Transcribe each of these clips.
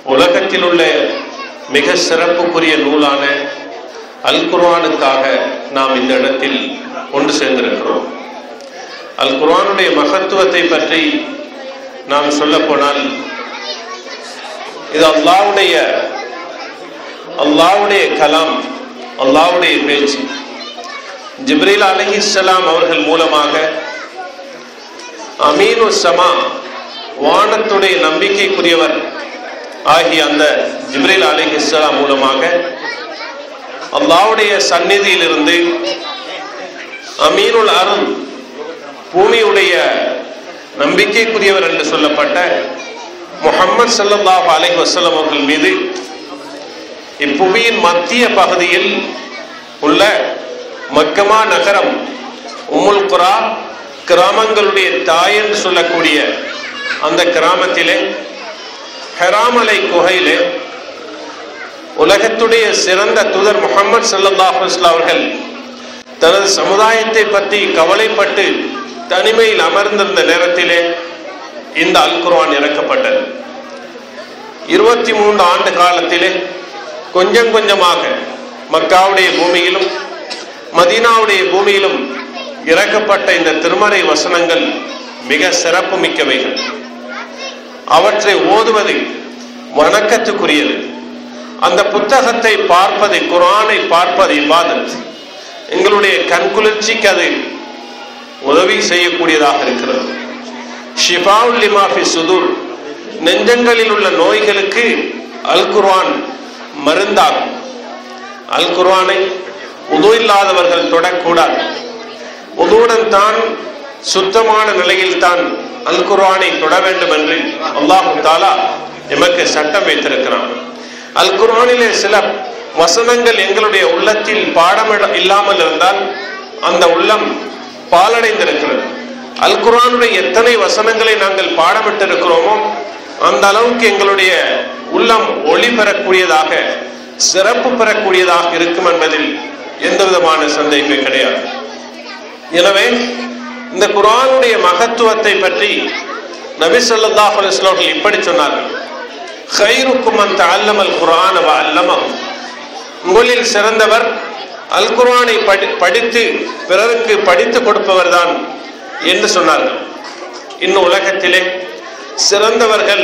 உலகத்தில் உள்ள மிக சிறப்புக்குரிய நூலான அல் குர்ஆனுக்காக நாம் இந்த இடத்தில் கொண்டு சேர்ந்திருக்கிறோம் அல் குர்ஆனுடைய மகத்துவத்தை பற்றி நாம் சொல்ல போனால் இது அல்லாவுடைய அல்லாவுடைய கலாம் அல்லாவுடைய பேச்சு ஜிப்ரீல் அலிஹிஸ்லாம் அவர்கள் மூலமாக அமீனு சமா வானத்துடைய நம்பிக்கைக்குரியவர் ஆகிய அந்த ஜிப்ரீல் அலிஹிஸ்லாம் மூலமாக அல்லாவுடைய சந்நிதியிலிருந்து அமீனுல் அருள் பூமியுடைய நம்பிக்கைக்குரியவர் என்று சொல்லப்பட்ட முகம்மது சல்லல்லாஹு அலைஹி வஸல்லம் அவர்கள் மீது இப்புவியின் மத்திய பகுதியில் உள்ள மக்கமா நகரம் உமுல் குரா கிராமங்களுடைய தாய் என்று சொல்லக்கூடிய அந்த கிராமத்திலே ஹெராமலை குகையிலே உலகத்துடைய சிறந்த தூதர் முகமது சல்லல்லாஹு அலைஹி அவர்கள் தனது சமுதாயத்தை பற்றி கவலைப்பட்டு தனிமையில் அமர்ந்திருந்த நேரத்திலே இந்த அல் குர்ஆன் இறக்கப்பட்டது இருபத்தி மூன்று ஆண்டு காலத்திலே கொஞ்சம் கொஞ்சமாக மக்காவுடைய பூமியிலும் மதீனாவுடைய பூமியிலும் இறக்கப்பட்ட இந்த திருமறை வசனங்கள் மிக சிறப்பு மிக்கவைகள் அவற்றை ஓதுவது வணக்கத்துக்குரியது அந்த புத்தகத்தை பார்ப்பதை குரானை பார்ப்பது இபாதத் எங்களுடைய கண்குளிர்ச்சிக்கு அது உதவி செய்யக்கூடியதாக இருக்கிறது ஷிஃபாவுல் லிமாஃபி சுதுர் நெஞ்சங்களில் உள்ள நோய்களுக்கு அல் குர்ஆன் மருந்தாகும் அல் குர்ஆனை உது இல்லாதவர்கள் தொடக்கூடாது உதுவுடன் தான் சுத்தமான நிலையில் தான் அல் குர்ஆனை தொட வேண்டும் என்று அல்லாஹு தாலா எமக்கு சட்டம் வைத்திருக்கிறான் அல் குர்ஆனிலே சில வசனங்கள் எங்களுடைய உள்ளத்தில் பாடமிட இல்லாமல் இருந்தால் அந்த உள்ளம் பாலடைந்திருக்கிறது அல் குர்ஆனுடைய எத்தனை வசனங்களை நாங்கள் பாடமிட்டிருக்கிறோமோ அந்த அளவுக்கு எங்களுடைய உள்ளம் ஒளி பெறக்கூடியதாக சிறப்பு பெறக்கூடியதாக இருக்கும் என்பதில் எந்த விதமான சந்தேகமே கிடையாது எனவே இந்த குர்ஆனுடைய மகத்துவத்தை பற்றி நபி ஸல்லல்லாஹு அலைஹி வஸல்லம் இப்படி சொன்னார்கள் خيركم من تعلم القرآن وعلمه உங்களில் சிறந்தவர் அல் குர்ஆனை படி படித்து பிறருக்கு படித்து கொடுப்பவர் தான் என்று சொன்னார்கள் இன்னும் உலகத்திலே சிறந்தவர்கள்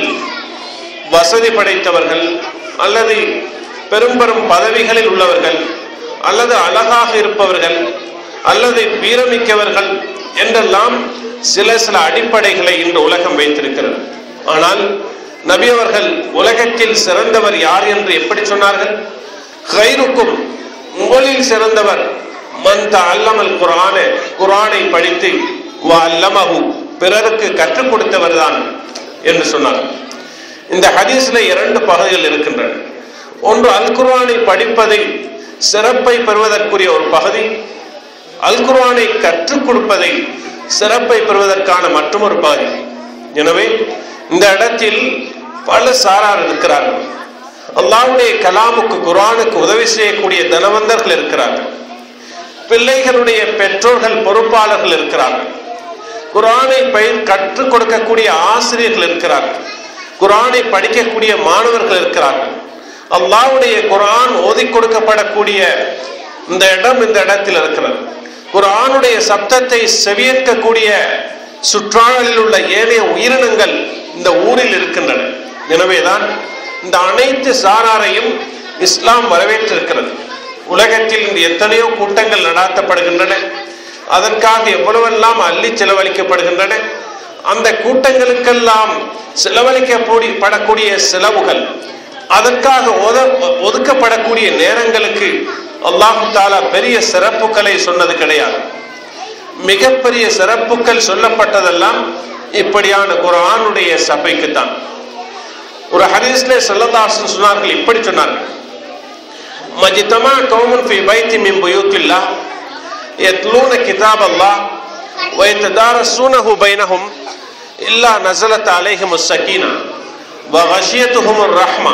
வசதி படைத்தவர்கள் அல்லது பெரும் பெரும் பதவிகளில் உள்ளவர்கள் அல்லது அழகாக இருப்பவர்கள் அல்லது வீரமிக்கவர்கள் என்றெல்லாம் சில சில அடிப்படைகளை இன்று உலகம் வைத்திருக்கிறது ஆனால் நபி அவர்கள் உலகத்தில் சிறந்தவர் யார் என்று எப்படி சொன்னார்கள் கைருக்கும் உங்களில் சிறந்தவர் மந்த அல்லமல் குரான குரானை படித்து வ அல்லமஹு பிறருக்கு கற்றுக் கொடுத்தவர் தான் என்று சொன்னார் இந்த ஹதீஸ்ல இரண்டு பகுதிகள் இருக்கின்றன ஒன்று அல் குர்ஆனை படிப்பதை சிறப்பை பெறுவதற்குரிய ஒரு பகுதி அல் குர்ஆனை கற்றுக் கொடுப்பதை சிறப்பை பெறுவதற்கான மற்றொரு பகுதி எனவே இந்த இடத்தில் பல சாரார் இருக்கிறார்கள் அல்லாவுடைய கலாமுக்கு குரானுக்கு உதவி செய்யக்கூடிய தனவந்தர்கள் இருக்கிறார்கள் பிள்ளைகளுடைய பெற்றோர்கள் பொறுப்பாளர்கள் இருக்கிறார்கள் குரானை பயிர் கற்றுக் கொடுக்கக்கூடிய ஆசிரியர்கள் இருக்கிறார்கள் குரானை படிக்கக்கூடிய மாணவர்கள் இருக்கிறார்கள் அல்லாவுடைய குரான் ஓதி கொடுக்கப்படக்கூடிய இந்த இடம் இந்த இடத்தில் இருக்கிறது குரானுடைய சப்தத்தை செவியேற்கக்கூடிய சுற்றாடலில் உள்ள ஏனைய உயிரினங்கள் இந்த ஊரில் இருக்கின்றன எனவேதான் இந்த அனைத்து சாராரையும் இஸ்லாம் வரவேற்றிருக்கிறது உலகத்தில் இந்த எத்தனையோ கூட்டங்கள் நடாத்தப்படுகின்றன அதற்காக எவ்வளவெல்லாம் அள்ளி செலவழிக்கப்படுகின்றன அந்த கூட்டங்களுக்கெல்லாம் செலவழிக்கப்படக்கூடிய செலவுகள் அதற்காக ஒத ஒதுக்கப்படக்கூடிய நேரங்களுக்கு அல்லாஹு தாலா பெரிய சிறப்புகளை சொன்னது கிடையாது மிகப்பெரிய சிறப்புகள் சொல்லப்பட்டதெல்லாம் இப்படியான குரானுடைய சபைக்கு தான் ஒரு ஹதீஸ்ல சொல்லதாசன் சொன்னார்கள் இப்படி சொன்னார்கள் மஜித்தமா கௌமன் ஃபி பைத்தி மின் புயூத்தில்லா يتلون كتاب الله ويتدارسونه بينهم إلا نزلت عليهم السكينة وغشيتهم الرحمة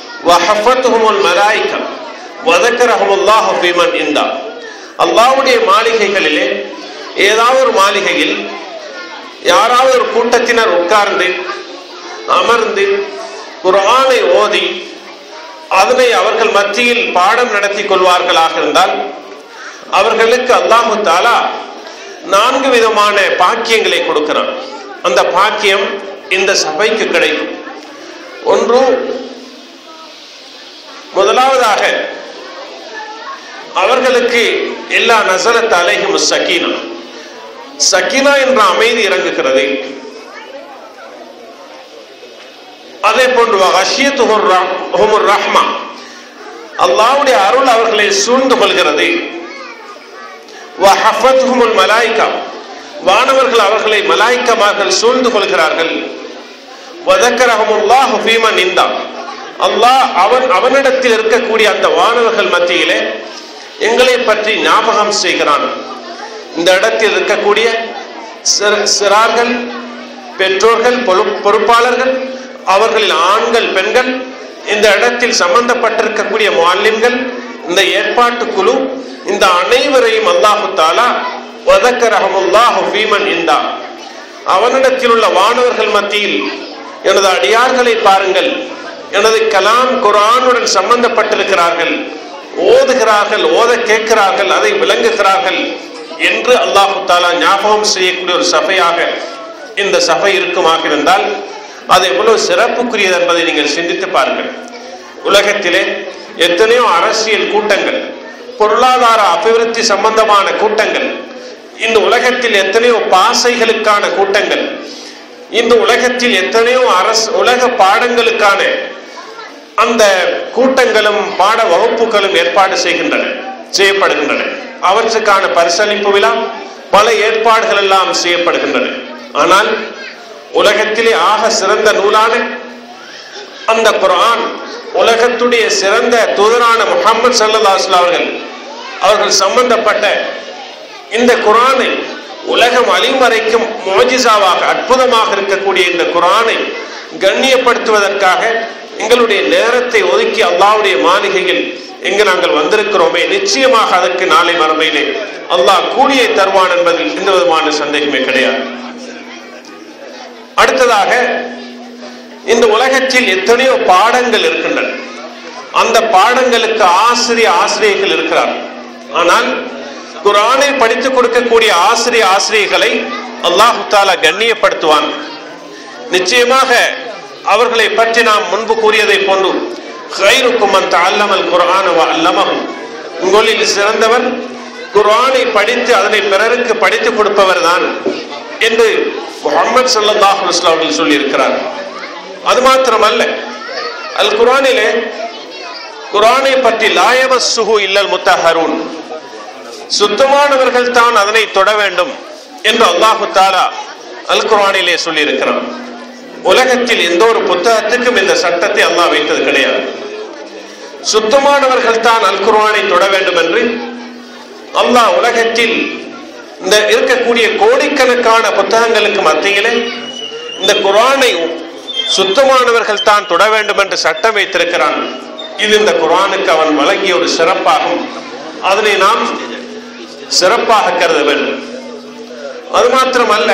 وحفتهم الملائكة وذكرهم الله في من عنده அல்லாவுடைய மாளிகைகளிலே ஏதாவது ஒரு மாளிகையில் யாராவது ஒரு கூட்டத்தினர் உட்கார்ந்து அமர்ந்து குர்ஆனை ஓதி அதனை அவர்கள் மத்தியில் பாடம் நடத்தி கொள்வார்களாக இருந்தால் அவர்களுக்கு அல்லாஹு தாலா நான்கு விதமான பாக்கியங்களை கொடுக்கிறான் அந்த பாக்கியம் இந்த சபைக்கு கிடைக்கும் ஒன்று முதலாவதாக அவர்களுக்கு எல்லா நசரத் அலைஹிம் சக்கீனா சக்கீனா என்ற அமைதி இறங்குகிறது அதே போன்று ஹஷியத்துஹுர் ரஹ்மா அல்லாவுடைய அருள் அவர்களை சூழ்ந்து கொள்கிறது வஹஃபத்ஹுமுல் மலாய்கா வானவர்கள் அவர்களை மலாய்க்கமார்கள் சூழ்ந்து கொள்கிறார்கள் வதக்கரஹமுல்லாஹு ஃபீமன் இந்தா அல்லாஹ் அவன் அவனிடத்தில் இருக்கக்கூடிய அந்த வானவர்கள் மத்தியிலே எங்களை பற்றி ஞாபகம் செய்கிறான் இந்த இடத்தில் இருக்கக்கூடிய சிற- சிறார்கள் பெற்றோர்கள் பொறு- பொறுப்பாளர்கள் அவர்களில் ஆண்கள் பெண்கள் இந்த இடத்தில் சம்பந்தப்பட்டிருக்கக்கூடிய மாலிம்கள் இந்த ஏற்பாட்டு குழு இந்த அனைவரையும் அல்லாஹு தாலா வதக்கரஹமுல்லாஹு ஃபீமன் இந்தா அவனிடத்தில் உள்ள வானவர்கள் மத்தியில் எனது அடியார்களை பாருங்கள் எனது கலாம் குர்ஆனுடன் சம்பந்தப்பட்டிருக்கிறார்கள் ஓதுகிறார்கள் ஓத கேட்கிறார்கள் அதை விளங்குகிறார்கள் என்று அல்லாஹு தாலா ஞாபகம் செய்யக்கூடிய ஒரு சபையாக இந்த சபை இருக்குமாக இருந்தால் அது எவ்வளவு சிறப்புக்குரியது என்பதை நீங்கள் சிந்தித்து பாருங்கள் உலகத்திலே எத்தனையோ அரசியல் கூட்டங்கள் பொருளாதார அபிவிருத்தி சம்பந்தமான கூட்டங்கள் இந்த உலகத்தில் எத்தனையோ பாசைகளுக்கான கூட்டங்கள் இந்த உலகத்தில் எத்தனையோ அரசு உலக பாடங்களுக்கான அந்த கூட்டங்களும் பாட வகுப்புகளும் ஏற்பாடு செய்கின்றன செய்யப்படுகின்றன அவற்றுக்கான பரிசளிப்பு விழா பல ஏற்பாடுகள் எல்லாம் செய்யப்படுகின்றன ஆனால் உலகத்திலே ஆக சிறந்த நூலான அந்த குர்ஆன் உலகத்துடைய சிறந்த தூதரான முகமது சல்லல்லாஹு அவர்கள் அவர்கள் சம்பந்தப்பட்ட இந்த குர்ஆனை உலகம் அழிவரைக்கும் மோஜிசாவாக அற்புதமாக இருக்கக்கூடிய இந்த குர்ஆனை கண்ணியப்படுத்துவதற்காக எங்களுடைய நேரத்தை ஒதுக்கி அல்லாஹ்வுடைய மாளிகையில் எங்கு நாங்கள் வந்திருக்கிறோமே நிச்சயமாக அதற்கு நாளை மறுமையிலே அல்லாஹ் கூலியை தருவான் என்பதில் எந்த விதமான சந்தேகமே கிடையாது அடுத்ததாக இந்த உலகத்தில் எத்தனையோ பாடங்கள் இருக்கின்றன அந்த பாடங்களுக்கு ஆசிரிய ஆசிரியர்கள் இருக்கிறார்கள் ஆனால் குர்ஆனை படித்துக் கொடுக்கக்கூடிய ஆசிரிய ஆசிரியர்களை அல்லாஹு தாலா கண்ணியப்படுத்துவான் நிச்சயமாக அவர்களை பற்றி நாம் முன்பு கூறியதை போன்று ஹைருக்கும் அந்த அல்லமல் குர்ஆன அல்லமஹு உங்களில் சிறந்தவர் குர்ஆனை படித்து அதனை பிறருக்கு படித்துக் கொடுப்பவர் தான் என்று முகமது ஸல்லல்லாஹு அலைஹி வஸல்லம் அவர்கள் சொல்லியிருக்கிறார் அது மாத்திரமல்ல அல் குர்ஆனிலே குர்ஆனை பற்றி லாயமஸ்ஸுஹு இல்லல் முத்தஹரூன் சுத்தமானவர்கள் தான் அதனை தொட வேண்டும் என்று அல்லாஹு தாலா அல் குர்ஆனிலே சொல்லியிருக்கிறான் உலகத்தில் எந்த ஒரு புத்தகத்துக்கும் இந்த சட்டத்தை அல்லாஹ் வைத்தது கிடையாது சுத்தமானவர்கள் தான் அல் குர்ஆனை தொட வேண்டும் என்று அல்லாஹ் உலகத்தில் இந்த இருக்கக்கூடிய கோடிக்கணக்கான புத்தகங்களுக்கு மத்தியிலே இந்த குர்ஆனை சுத்தமானவர்கள் தான் தொட வேண்டும் என்று சட்டம் வைத்திருக்கிறான் இது இந்த குர்ஆனுக்கு அவன் வழங்கிய ஒரு சிறப்பாகும் அதனை நாம் சிறப்பாக கருத வேண்டும் அது மாத்திரமல்ல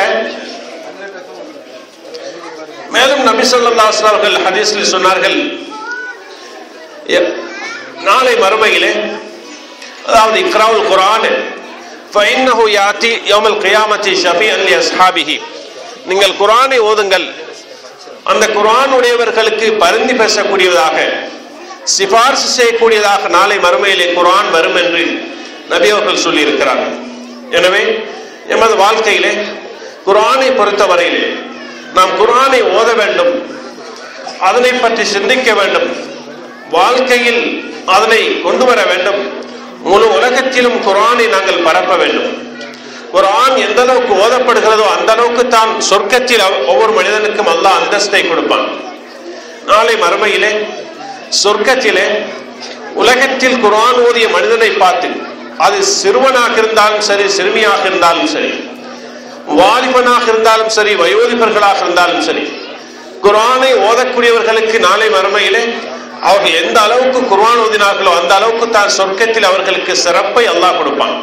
மேலும் நபி ஸல்லல்லாஹு அலைஹி வஸல்லம் அவர்கள் ஹதீஸில் சொன்னார்கள் எ- நாளை மறுமையிலே அதாவது இக்ராவுல் குர்ஆன் فإنه يأتي يوم القيامة شفيعا لأصحابه நீங்கள் குர்ஆனை ஓதுங்கள் அந்த குர்ஆன் உடையவர்களுக்கு பரிந்து பேசக்கூடியதாக சிபார்சு செய்யக்கூடியதாக நாளை மறுமையிலே குர்ஆன் வரும் என்று நபி அவர்கள் சொல்லியிருக்கிறார்கள் எனவே எமது வாழ்க்கையிலே குர்ஆனை பொறுத்தவரையிலே நாம் குர்ஆனை ஓத வேண்டும் அதனை பற்றி சிந்திக்க வேண்டும் வாழ்க்கையில் அதனை கொண்டு வர வேண்டும் முழு உலகத்திலும் குர்ஆனை நாங்கள் பரப்ப வேண்டும் குர்ஆன் எந்த அளவுக்கு ஓதப்படுகிறதோ அந்த அளவுக்கு தான் சொர்க்கத்தில் அவ்- ஒவ்வொரு மனிதனுக்கும் அல்லாஹ் அந்தஸ்தை கொடுப்பான் நாளை மறுமையிலே சொர்க்கத்திலே உலகத்தில் குர்ஆன் ஓதிய மனிதனை பார்த்து அது சிறுவனாக இருந்தாலும் சரி சிறுமியாக இருந்தாலும் சரி வாலிபனாக இருந்தாலும் சரி வயோதிபர்களாக இருந்தாலும் சரி குர்ஆனை ஓதக்கூடியவர்களுக்கு நாளை மறுமையிலே அவர்கள் எந்த அளவுக்கு குர்ஆன் ஓதினார்களோ அந்த அளவுக்கு தான் சொர்க்கத்தில் அவர்களுக்கு சிறப்பை அல்லாஹ் கொடுப்பான்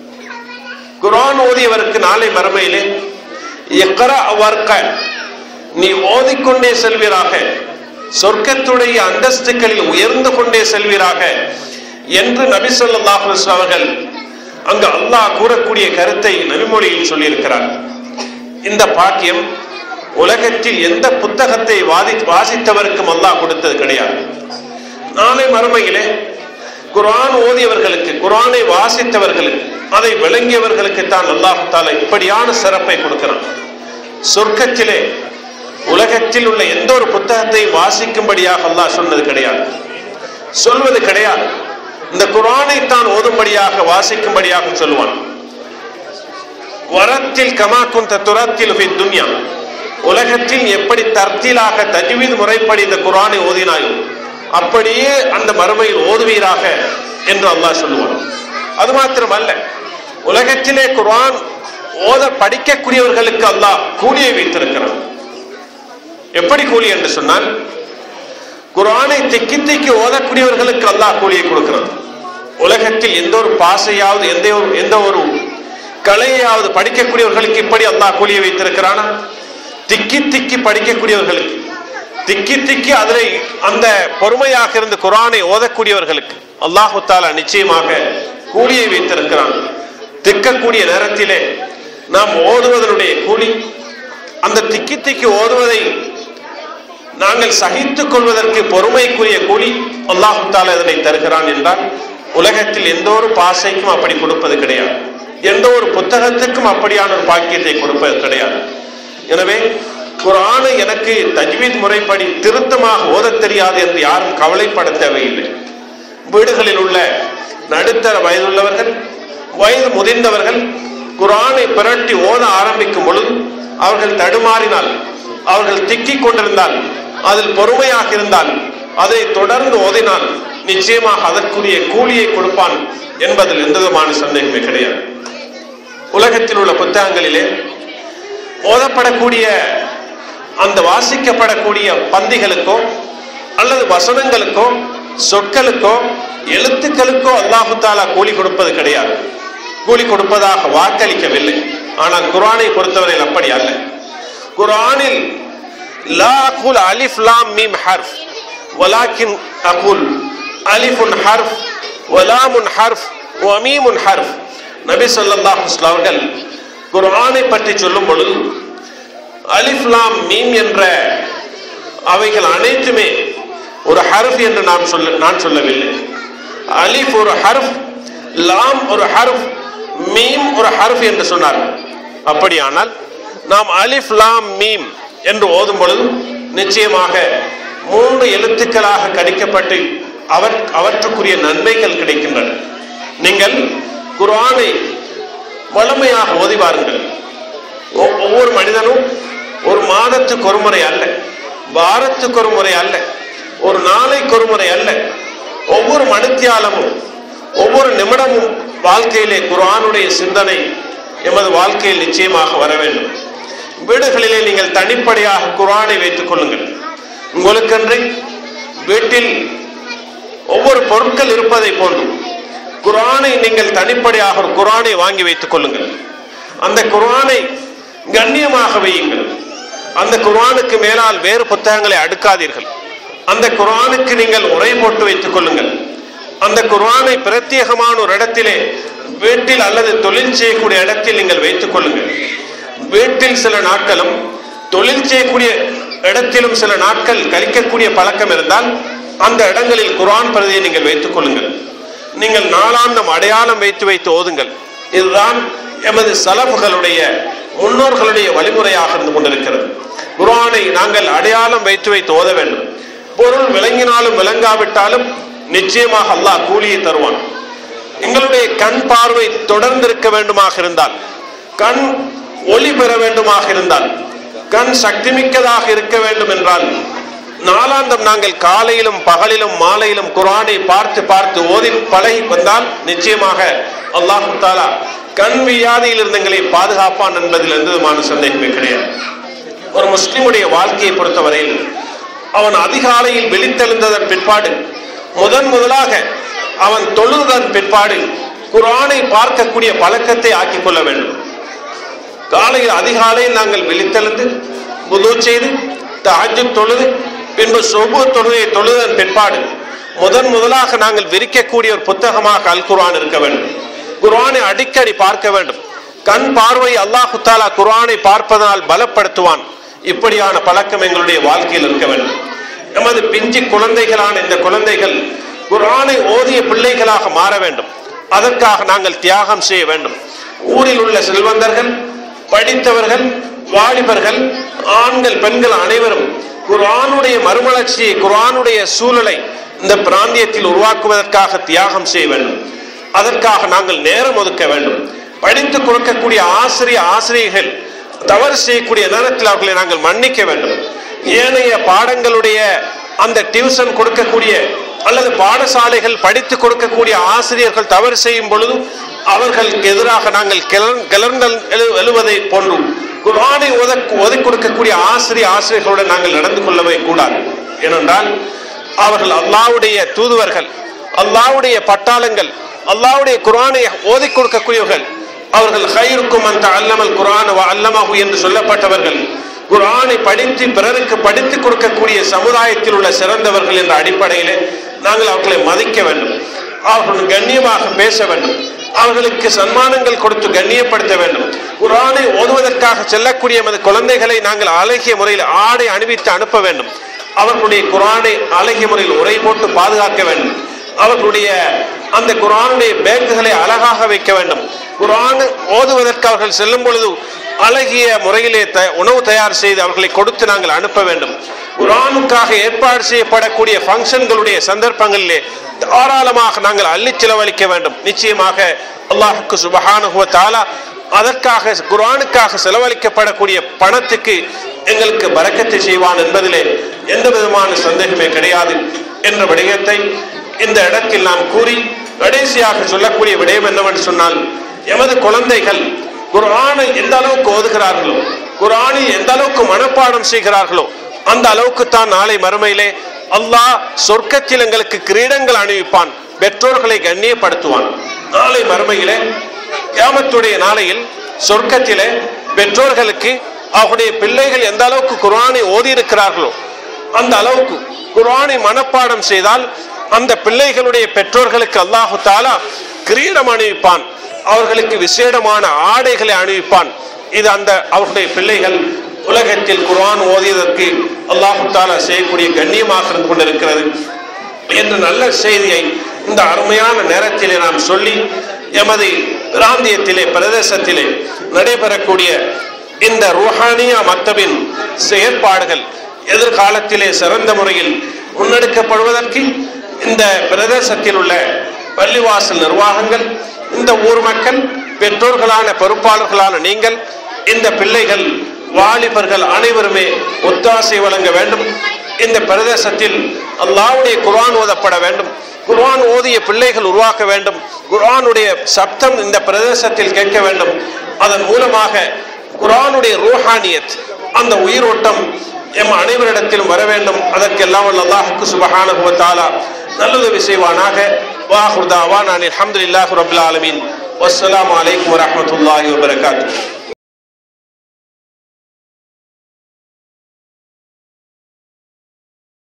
குர்ஆன் ஓதியவருக்கு நாளை மறுமையிலே இக்ரா வர்க்க நீ ஓதிக்கொண்டே செல்வீராக சொர்க்கத்துடைய அந்தஸ்துகளில் உயர்ந்து கொண்டே செல்வீராக என்று நபி ஸல்லல்லாஹு அலைஹி வஸல்லம் அவர்கள் அங்கு அல்லாஹ் கூறக்கூடிய கருத்தை நபிமொழியில் சொல்லியிருக்கிறார் இந்த பாக்கியம் உலகத்தில் எந்த புத்தகத்தை வாதி வாசித்தவருக்கும் அல்லாஹ் கொடுத்தது கிடையாது நாளை மறுமையிலே குர்ஆன் ஓதியவர்களுக்கு குர்ஆனை வாசித்தவர்களுக்கு அதை விளங்கியவர்களுக்கு தான் அல்லாஹ் தாலா இப்படியான சிறப்பை கொடுக்கிறான் சொர்க்கத்திலே உலகத்தில் உள்ள எந்த ஒரு புத்தகத்தையும் வாசிக்கும்படியாக அல்லாஹ் சொன்னது கிடையாது சொல்வது கிடையாது இந்த குர்ஆனை தான் ஓதும்படியாக வாசிக்கும்படியாக சொல்லுவான் வரத்தில் கமாக்கும் துரத்தில் ஃபி துன்யா உலகத்தில் எப்படி தர்த்தீலாக தஜ்வீத் முறைப்படி இந்த குர்ஆனை ஓதினாயோ அப்படியே அந்த மறுமையில் ஓதுவீராக என்று அல்லாஹ் சொல்லுவான் அது மாத்திரமல்ல உலகத்திலே குர்ஆன் ஓத படிக்கக்கூடியவர்களுக்கு அல்லாஹ் கூலியை வைத்திருக்கிறான் எப்படி கூலி என்று சொன்னால் குர்ஆனை திக்கி திக்கி ஓதக்கூடியவர்களுக்கு அல்லாஹ் கூலியை கொடுக்கிறான் உலகத்தில் எந்த ஒரு பாசையாவது எந்த ஒரு எந்த ஒரு கலையாவது படிக்கக்கூடியவர்களுக்கு இப்படி அல்லாஹ் கூலியை வைத்திருக்கிறானா திக்கி திக்கி படிக்கக்கூடியவர்களுக்கு திக்கி திக்கி அதில் அந்த பொறுமையாக இருந்து குரானை ஓதக்கூடியவர்களுக்கு அல்லாஹு தாலா நிச்சயமாக கூலியை வைத்திருக்கிறான் திக்கக்கூடிய நேரத்திலே நாம் ஓதுவதனுடைய கூலி அந்த திக்கி திக்கி ஓதுவதை நாங்கள் சகித்துக் கொள்வதற்கு பொறுமைக்குரிய கூலி அல்லாஹு தாலா இதனை தருகிறான் என்றால் உலகத்தில் எந்த ஒரு பாசைக்கும் அப்படி கொடுப்பது கிடையாது எந்த ஒரு புத்தகத்துக்கும் அப்படியான ஒரு பாக்கியத்தை கொடுப்பது கிடையாது எனவே குரானை எனக்கு தஜ்வீத் முறைப்படி திருத்தமாக ஓதத் தெரியாது என்று யாரும் கவலைப்பட தேவையில்லை வீடுகளில் உள்ள நடுத்தர வயதுள்ளவர்கள் வயது முதிர்ந்தவர்கள் குரானை பிரட்டி ஓத ஆரம்பிக்கும் பொழுது அவர்கள் தடுமாறினால் அவர்கள் திக்கிக் கொண்டிருந்தால் அதில் பொறுமையாக இருந்தால் அதை தொடர்ந்து ஓதினால் நிச்சயமாக அதற்குரிய கூலியை கொடுப்பான் என்பதில் எந்த விதமான சந்தேகமே கிடையாது உலகத்தில் உள்ள புத்தகங்களிலே ஓதப்படக்கூடிய அந்த வாசிக்கப்படக்கூடிய பந்திகளுக்கோ அல்லது வசனங்களுக்கோ சொற்களுக்கோ எழுத்துக்களுக்கோ அல்லாஹு தாலா கூலி கொடுப்பது கிடையாது கூலி கொடுப்பதாக வாக்களிக்கவில்லை ஆனால் குர்ஆனை பொறுத்தவரையில் அப்படி அல்ல குர்ஆனில் லா அகுல் அலிஃப் லாம் மீம் ஹர்ஃப் வலாக்கின் அகுல் அலிஃபுன் ஹர்ஃப் வலாமுன் ஹர்ஃப் வமீமுன் ஹர்ஃப் நபி ஸல்லல்லாஹு அலைஹி வஸல்லம் அவர்கள் குர்ஆனை பற்றி சொல்லும் பொழுது அலிஃப் லாம் மீம் என்ற அவைகள் அனைத்துமே ஒரு ஹர்ஃப் என்று நாம் சொல்ல நான் சொல்லவில்லை அலிஃப் ஒரு ஹர்ஃப் லாம் ஒரு ஹர்ஃப் மீம் ஒரு ஹர்ஃப் என்று சொன்னார் அப்படியானால் நாம் அலிஃப் லாம் மீம் என்று ஓதும் பொழுது நிச்சயமாக மூன்று எழுத்துக்களாக கடிக்கப்பட்டு அவர் அவற்றுக்குரிய நன்மைகள் கிடைக்கின்றன நீங்கள் குர்ஆனை வளமையாக ஓதி பாருங்கள் ஒ- ஒவ்வொரு மனிதனும் ஒரு மாதத்துக்கு ஒரு முறை அல்ல வாரத்துக்கு ஒரு முறை அல்ல ஒரு நாளைக்கு ஒரு முறை அல்ல ஒவ்வொரு மணித்தியாலமும் ஒவ்வொரு நிமிடமும் வாழ்க்கையிலே குர்ஆனுடைய சிந்தனை எமது வாழ்க்கையில் நிச்சயமாக வர வேண்டும் வீடுகளிலே நீங்கள் தனிப்படையாக குர்ஆனை வைத்துக் கொள்ளுங்கள் உங்களுக்கென்று வீட்டில் ஒவ்வொரு பொருட்கள் இருப்பதை போன்று குர்ஆனை நீங்கள் தனிப்படையாக ஒரு குர்ஆனை வாங்கி வைத்துக் கொள்ளுங்கள் அந்த குர்ஆனை கண்ணியமாக வையுங்கள் அந்த குர்ஆனுக்கு மேலால் வேறு புத்தகங்களை அடுக்காதீர்கள் அந்த குர்ஆனுக்கு நீங்கள் உரை போட்டு வைத்துக் கொள்ளுங்கள் அந்த குர்ஆனை பிரத்யேகமான ஒரு இடத்திலே வீட்டில் அல்லது தொழில் செய்யக்கூடிய இடத்தில் நீங்கள் வைத்துக் கொள்ளுங்கள் வீட்டில் சில நாட்களும் தொழில் செய்யக்கூடிய இடத்திலும் சில நாட்கள் கழிக்கக்கூடிய பழக்கம் இருந்தால் அந்த இடங்களில் குர்ஆன் பிரதியை நீங்கள் வைத்துக் கொள்ளுங்கள் நீங்கள் நாளாந்தம் அடையாளம் வைத்து வைத்து ஓதுங்கள் இதுதான் எமது சலஃபுகளுடைய முன்னோர்களுடைய வழிமுறையாக இருந்து கொண்டிருக்கிறது குர்ஆனை நாங்கள் அடையாளம் வைத்து வைத்து ஓத வேண்டும் பொருள் விளங்கினாலும் விளங்காவிட்டாலும் நிச்சயமாக அல்லாஹ் கூலியை தருவான் எங்களுடைய கண் பார்வை தொடர்ந்து இருக்க வேண்டுமாக இருந்தால் கண் ஒளி பெற வேண்டுமாக இருந்தால் கண் சக்திமிக்கதாக இருக்க வேண்டும் என்றால் நாளாந்தம் நாங்கள் காலையிலும் பகலிலும் மாலையிலும் குர்ஆனை பார்த்து பார்த்து ஓதி பழகி வந்தால் நிச்சயமாக அல்லாஹு தாலா கண் வியாதியில் இருந்து எங்களை பாதுகாப்பான் என்பதில் எந்த விதமான சந்தேகமே கிடையாது ஒரு முஸ்லிமுடைய வாழ்க்கையை பொறுத்தவரையில் அவன் அதிகாலையில் விழித்தெழுந்ததன் பிற்பாடு முதன் முதலாக அவன் தொழுதன் பிற்பாடு குர்ஆனை பார்க்கக்கூடிய பழக்கத்தை ஆக்கிக் கொள்ள வேண்டும் காலையில் அதிகாலையில் நாங்கள் விழித்தெழுந்து புது செய்து தஹஜ்ஜுத் தொழுது பின்பு சொபு தொழுகையை தொழுதன் பிற்பாடு முதன் முதலாக நாங்கள் விரிக்கக்கூடிய ஒரு புத்தகமாக அல் குர்ஆன் இருக்க வேண்டும் குர்ஆனை அடிக்கடி பார்க்க வேண்டும் கண் பார்வை அல்லாஹு தாலா குர்ஆனை பார்ப்பதனால் பலப்படுத்துவான் இப்படியான பழக்கம் எங்களுடைய வாழ்க்கையில் இருக்க வேண்டும் நமது பிஞ்சு குழந்தைகளான இந்த குழந்தைகள் குர்ஆனை ஓதிய பிள்ளைகளாக மாற வேண்டும் அதற்காக நாங்கள் தியாகம் செய்ய வேண்டும் ஊரில் உள்ள செல்வந்தர்கள் படித்தவர்கள் வாலிபர்கள் ஆண்கள் பெண்கள் அனைவரும் குர்ஆனுடைய மறுமலர்ச்சியை குர்ஆனுடைய சூழலை இந்த பிராந்தியத்தில் உருவாக்குவதற்காக தியாகம் செய்ய வேண்டும் அதற்காக நாங்கள் நேரம் ஒதுக்க வேண்டும் படித்து கொடுக்கக்கூடிய ஆசிரிய ஆசிரியர்கள் தவறு செய்யக்கூடிய நேரத்தில் அவர்களை நாங்கள் மன்னிக்க வேண்டும் ஏனைய பாடங்களுடைய அந்த டியூஷன் கொடுக்கக்கூடிய அல்லது பாடசாலைகள் படித்து கொடுக்கக்கூடிய ஆசிரியர்கள் தவறு செய்யும் பொழுது அவர்களுக்கு எதிராக நாங்கள் கிளர் கிளர்ந்தல் எழு எழுவதை போன்றும் குர்ஆனை ஓத ஓதி கொடுக்கக்கூடிய ஆசிரிய ஆசிரியர்களுடன் நாங்கள் நடந்து கொள்ளவே கூடாது ஏனென்றால் அவர்கள் அல்லாவுடைய தூதுவர்கள் அல்லாவுடைய பட்டாளங்கள் அல்லாவுடைய குர்ஆனை ஓதி கொடுக்கக்கூடியவர்கள் அவர்கள் ஹைருக்கும் அந்த அல்லமல் குர்ஆன் அல்லமாகு என்று சொல்லப்பட்டவர்கள் குர்ஆனை படித்து பிறருக்கு படித்து கொடுக்கக்கூடிய சமுதாயத்தில் உள்ள சிறந்தவர்கள் என்ற அடிப்படையிலே நாங்கள் அவர்களை மதிக்க வேண்டும் அவர்கள் கண்ணியமாக பேச வேண்டும் அவர்களுக்கு சன்மானங்கள் கொடுத்து கண்ணியப்படுத்த வேண்டும் குர்ஆனை ஓதுவதற்காக செல்லக்கூடிய எமது குழந்தைகளை நாங்கள் அழகிய முறையில் ஆடை அணிவித்து அனுப்ப வேண்டும் அவர்களுடைய குர்ஆனை அழகிய முறையில் உரை போட்டு பாதுகாக்க வேண்டும் அவர்களுடைய அந்த குர்ஆனுடைய பேங்குகளை அழகாக வைக்க வேண்டும் குர்ஆன் ஓதுவதற்கு அவர்கள் செல்லும் பொழுது அழகிய முறையிலே த உணவு தயார் செய்து அவர்களை கொடுத்து நாங்கள் அனுப்ப வேண்டும் குர்ஆனுக்காக ஏற்பாடு செய்யப்படக்கூடிய ஃபங்க்ஷன்களுடைய சந்தர்ப்பங்களிலே தாராளமாக நாங்கள் அள்ளி செலவழிக்க வேண்டும் நிச்சயமாக அல்லாஹுக்கு சுபஹானுஹு வ தஆலா அதற்காக குர்ஆனுக்காக செலவழிக்கப்படக்கூடிய பணத்துக்கு எங்களுக்கு பரக்கத்தை செய்வான் என்பதிலே எந்த விதமான சந்தேகமே கிடையாது என்ற விடயத்தை இந்த இடத்தில் நாம் கூறி கடைசியாக சொல்லக்கூடிய விடயம் என்னவென்று சொன்னால் எமது குழந்தைகள் குர்ஆனை எந்த அளவுக்கு ஓதுகிறார்களோ குர்ஆனில் எந்த அளவுக்கு மனப்பாடம் செய்கிறார்களோ அந்த அளவுக்கு தான் நாளை மறுமையிலே அல்லாஹ் சொர்க்கத்தில் எங்களுக்கு கிரீடங்கள் அணிவிப்பான் பெற்றோர்களை கண்ணியப்படுத்துவான் நாளை மறுமையிலே கியாமத்துடைய நாளையில் சொர்க்கத்திலே பெற்றோர்களுக்கு அவருடைய பிள்ளைகள் எந்த அளவுக்கு குர்ஆனை ஓதி இருக்கிறார்களோ அந்த அளவுக்கு குர்ஆனை மனப்பாடம் செய்தால் அந்த பிள்ளைகளுடைய பெற்றோர்களுக்கு அல்லாஹு தாலா கிரீடம் அணிவிப்பான் அவர்களுக்கு விசேடமான ஆடைகளை அணிவிப்பான் இது அந்த அவர்களுடைய பிள்ளைகள் உலகத்தில் குர்ஆன் ஓதியதற்கு அல்லாஹு தாலா செய்யக்கூடிய கண்ணியமாக இருந்து கொண்டிருக்கிறது என்ற நல்ல செய்தியை இந்த அருமையான நேரத்திலே நாம் சொல்லி எமது பிராந்தியத்திலே பிரதேசத்திலே நடைபெறக்கூடிய இந்த ருஹானியா மக்தபின் செயற்பாடுகள் எதிர்காலத்திலே சிறந்த முறையில் முன்னெடுக்கப்படுவதற்கு இந்த பிரதேசத்தில் உள்ள பள்ளிவாசல் நிர்வாகங்கள் இந்த ஊர் மக்கள் பெற்றோர்களான பொறுப்பாளர்களான நீங்கள் இந்த பிள்ளைகள் வாலிபர்கள் அனைவருமே ஒத்தாசை வழங்க வேண்டும் இந்த பிரதேசத்தில் அல்லாவுடைய குர்ஆன் ஓதப்பட வேண்டும் குர்ஆன் ஓதிய பிள்ளைகள் உருவாக்க வேண்டும் குர்ஆனுடைய சப்தம் இந்த பிரதேசத்தில் கேட்க வேண்டும் அதன் மூலமாக குர்ஆனுடைய ரூஹானியத் அந்த உயிரோட்டம் எம் அனைவரிடத்திலும் வர வேண்டும் அதற்கெல்லாம் வல்ல அல்லாஹுக்கு சுபஹானஹு வ தஆலா நல்லுதவி செய்வானாக வாஹுர் தாவான் அனில் அல்ஹம்துலில்லாஹி ரப்பில் ஆலமீன் வஸ்ஸலாமு அலைக்கும் வரஹ்மத்துல்லாஹி வபரகாத்துஹு